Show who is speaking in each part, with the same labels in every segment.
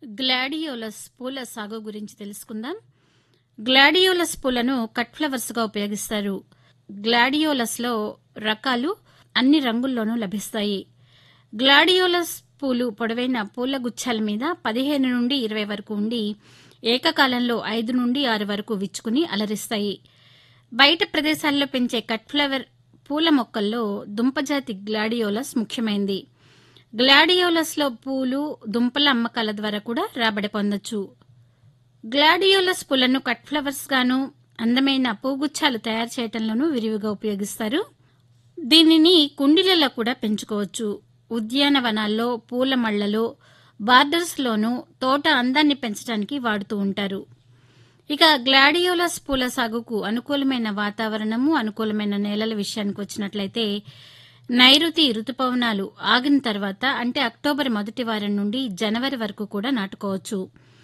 Speaker 1: gladiolus పూల సాగు గురించి తెలుసుకుందాం గ్లాడియోలస్ పూలను కట్ ఫ్లవర్స్గా ఉపయోగిస్తారు గ్లాడియోలస్లో రకాలు అన్ని రంగుల్లోనూ లభిస్తాయి గ్లాడియోలస్ పూలు పొడవైన పూల గుచ్చాల మీద పదిహేను నుండి ఇరవై వరకు ఉండి ఏకకాలంలో ఐదు నుండి ఆరు వరకు విచ్చుకుని అలరిస్తాయి బయట ప్రదేశాల్లో పెంచే కట్ ఫ్లవర్ పూల మొక్కల్లో దుంపజాతి గ్లాడియోలస్ ముఖ్యమైంది గ్లాడియోలస్లో పూలు దుంపల అమ్మకాల ద్వారా కూడా రాబడి పొందొచ్చు గ్లాడియోలస్ పూలను కట్ ఫ్లవర్స్ గాను అందమైన పూగుచ్చాలు తయారు చేయటంలోనూ విరివిగా ఉపయోగిస్తారు దీనిని కుండీలలో కూడా పెంచుకోవచ్చు ఉద్యానవనాల్లో పూల మళ్లలో బార్డర్స్లోనూ తోట అందాన్ని పెంచడానికి వాడుతూ ఉంటారు ఇక గ్లాడియోలస్ పూల సాగుకు అనుకూలమైన వాతావరణము అనుకూలమైన నేలల విషయానికి వచ్చినట్లయితే నైరుతి రుతుపవనాలు ఆగిన తర్వాత అంటే అక్టోబర్ మొదటి వారం నుండి జనవరి వరకు కూడా నాటుకోవచ్చు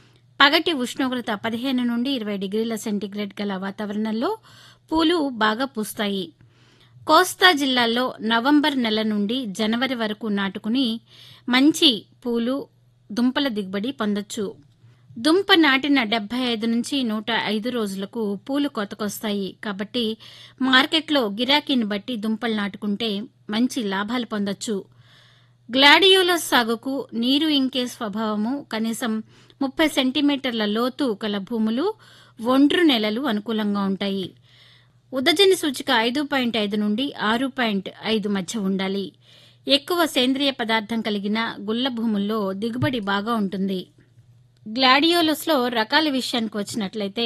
Speaker 1: పగటి ఉష్ణోగ్రత పదిహేను నుండి ఇరవై డిగ్రీల సెంటీగ్రేడ్ గల వాతావరణంలో పూలు బాగా పూస్తాయి కోస్తా జిల్లాల్లో నవంబర్ నెల నుండి జనవరి వరకు నాటుకుని మంచి పూలు దుంపల దిగుబడి పొందొచ్చు దుంప నాటిన డెబ్బై ఐదు నుంచి నూట ఐదు రోజులకు పూలు కొతకొస్తాయి కాబట్టి మార్కెట్లో గిరాకీని బట్టి దుంపలు నాటుకుంటే మంచి లాభాలు పొందొచ్చు గ్లాడియోలస్ సాగుకు నీరు ఇంకే స్వభావము కనీసం ముప్పై సెంటీమీటర్ల లోతు గల భూములు ఒండ్రు నేలలు అనుకూలంగా ఉంటాయి ఉదజని సూచిక ఐదు పాయింట్ ఐదు నుండి ఆరు పాయింట్ ఐదు మధ్య ఉండాలి ఎక్కువ సేంద్రియ పదార్థం కలిగిన గుల్ల భూముల్లో దిగుబడి బాగా ఉంటుంది గ్లాడియోలస్లో రకాల విషయానికి వచ్చినట్లయితే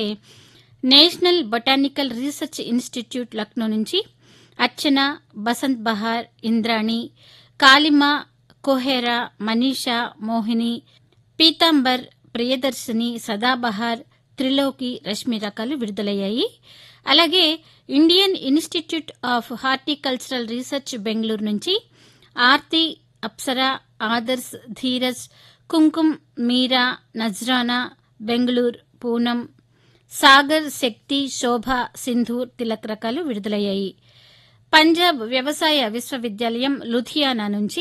Speaker 1: national botanical research institute Lucknow నుంచి అర్చన బసంత్ బహార్ ఇంద్రాణి కాలిమా కోహెరా మనీషా మోహిని పీతాంబర్ ప్రియదర్శిని సదాబహార్ త్రిలోకి రశ్మి రకాలు విడుదలయ్యాయి అలాగే Indian institute of horticultural research Bengaluru నుంచి ఆర్తి అప్సరా ఆదర్శ్ ధీరజ్ కుంకుమ్ మీరా నజ్రానా బెంగళూరు పూనం సాగర్ శక్తి శోభ సింధూర్ తిలక్ రకాలు విడుదలయ్యాయి పంజాబ్ వ్యవసాయ విశ్వవిద్యాలయం లుధియానా నుంచి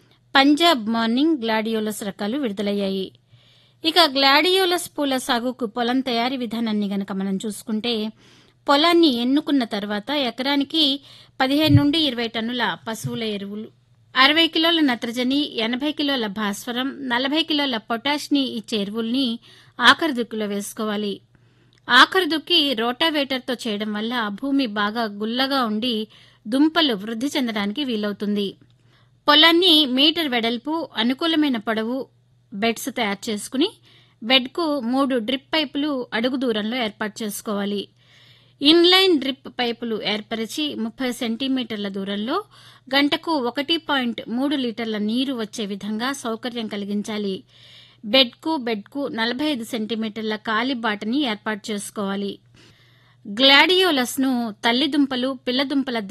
Speaker 1: పంజాబ్ మార్నింగ్ గ్లాడియోలస్ రకాలు విడుదలయ్యాయి ఇక గ్లాడియోలస్ పూల సాగుకు పొలం తయారీ విధానాన్ని గనక మనం చూసుకుంటే పొలాన్ని ఎన్నుకున్న తర్వాత ఎకరానికి పదిహేను నుండి ఇరవై టన్నుల పశువుల ఎరువులు అరవై కిలోల నత్రజని ఎనభై కిలోల భాస్వరం నలభై కిలోల పొటాష్ని ఇచ్చే ఎరువుల్ని ఆఖరి దుక్కులో వేసుకోవాలి ఆఖరి దుక్కి రోటావేటర్తో చేయడం వల్ల భూమి బాగా గుల్లగా ఉండి దుంపలు వృద్ధి చెందడానికి వీలవుతుంది పొలాన్ని మీటర్ వెడల్పు అనుకూలమైన పొడవు బెడ్స్ తయారు చేసుకుని బెడ్కు మూడు డ్రిప్ పైపులు అడుగు దూరంలో ఏర్పాటు చేసుకోవాలి ఇన్లైన్ డ్రిప్ పైపులు ఏర్పరిచి ముప్పై సెంటీమీటర్ల దూరంలో గంటకు ఒకటి పాయింట్ మూడు లీటర్ల నీరు వచ్చే విధంగా సౌకర్యం కలిగించాలి బెడ్కు బెడ్కు నలభై ఐదు సెంటీమీటర్ల కాలి బాటని ఏర్పాటు చేసుకోవాలి గ్లాడియోలస్ను తల్లిదుంపలు పిల్లదుంపల